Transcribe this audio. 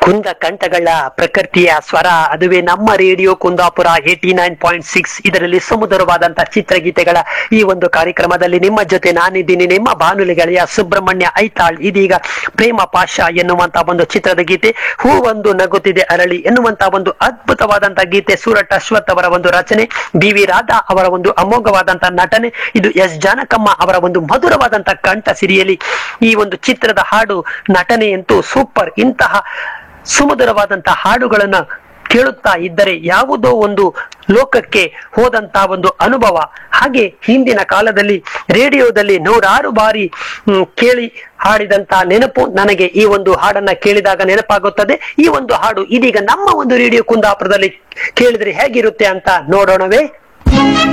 ಕುಂದ ಕಂಠಗಳ ಪ್ರಕೃತಿಯ ಸ್ವರ ಅದುವೇ ನಮ್ಮ radio Kundapura eighty nine point six ಇದರಲ್ಲಿ ಸುಮಧುರವಾದಂತಹ ಚಿತ್ರಗೀತೆಗಳ ಈ ಒಂದು ಕಾರ್ಯಕ್ರಮದಲ್ಲಿ ನಿಮ್ಮ ಜೊತೆ ನಾನಿದ್ದೀನಿ ನಿಮ್ಮ ಬಾನುಲಿ ಗೆಳೆಯ ಸುಬ್ರಹ್ಮಣ್ಯ ಐತಾಳ್ ಇದೀಗ ಪ್ರೇಮ ಪಾಶ ಎನ್ನುವಂತ ಒಂದು ಚಿತ್ರದ ಗೀತೆ ಹೂ ಒಂದು ನಗುತ್ತಿದೆ ಅರಳಿ ಎನ್ನುವಂತ ಒಂದು ಅದ್ಭುತವಾದಂತಹ ಗೀತೆ ಸೂರಟ್ ಅಶ್ವಥ್ ಅವರ ಒಂದು ರಚನೆ ಬಿ ವಿ ರಾಧಾ ಅವರ ಒಂದು ಅಮೋಘವಾದಂತಹ ನಟನೆ ಇದು ಎಸ್ ಜಾನಕಮ್ಮ ಅವರ ಒಂದು ಮಧುರವಾದಂತಹ ಕಂಠ ಸಿರಿಯಲಿ ಈ ಒಂದು ಚಿತ್ರದ ಹಾಡು ನಟನೆಯಂತೂ ಸೂಪರ್ ಇಂತಹ ಸುಮಧುರವಾದಂತಹ ಹಾಡುಗಳನ್ನ ಕೇಳುತ್ತಾ ಇದ್ದರೆ ಯಾವುದೋ ಒಂದು ಲೋಕಕ್ಕೆ ಹೋದಂತಹ ಒಂದು ಅನುಭವ ಹಾಗೆ ಹಿಂದಿನ ಕಾಲದಲ್ಲಿ ರೇಡಿಯೋದಲ್ಲಿ ನೂರಾರು ಬಾರಿ ಹ್ಮ್, ಕೇಳಿ ಹಾಡಿದಂತಹ ನೆನಪು ನನಗೆ ಈ ಒಂದು ಹಾಡನ್ನ ಕೇಳಿದಾಗ ನೆನಪಾಗುತ್ತದೆ ಈ ಒಂದು ಹಾಡು ಇದೀಗ ನಮ್ಮ ಒಂದು ರೇಡಿಯೋ ಕುಂದಾಪುರದಲ್ಲಿ ಕೇಳಿದ್ರೆ ಹೇಗಿರುತ್ತೆ ಅಂತ ನೋಡೋಣವೇ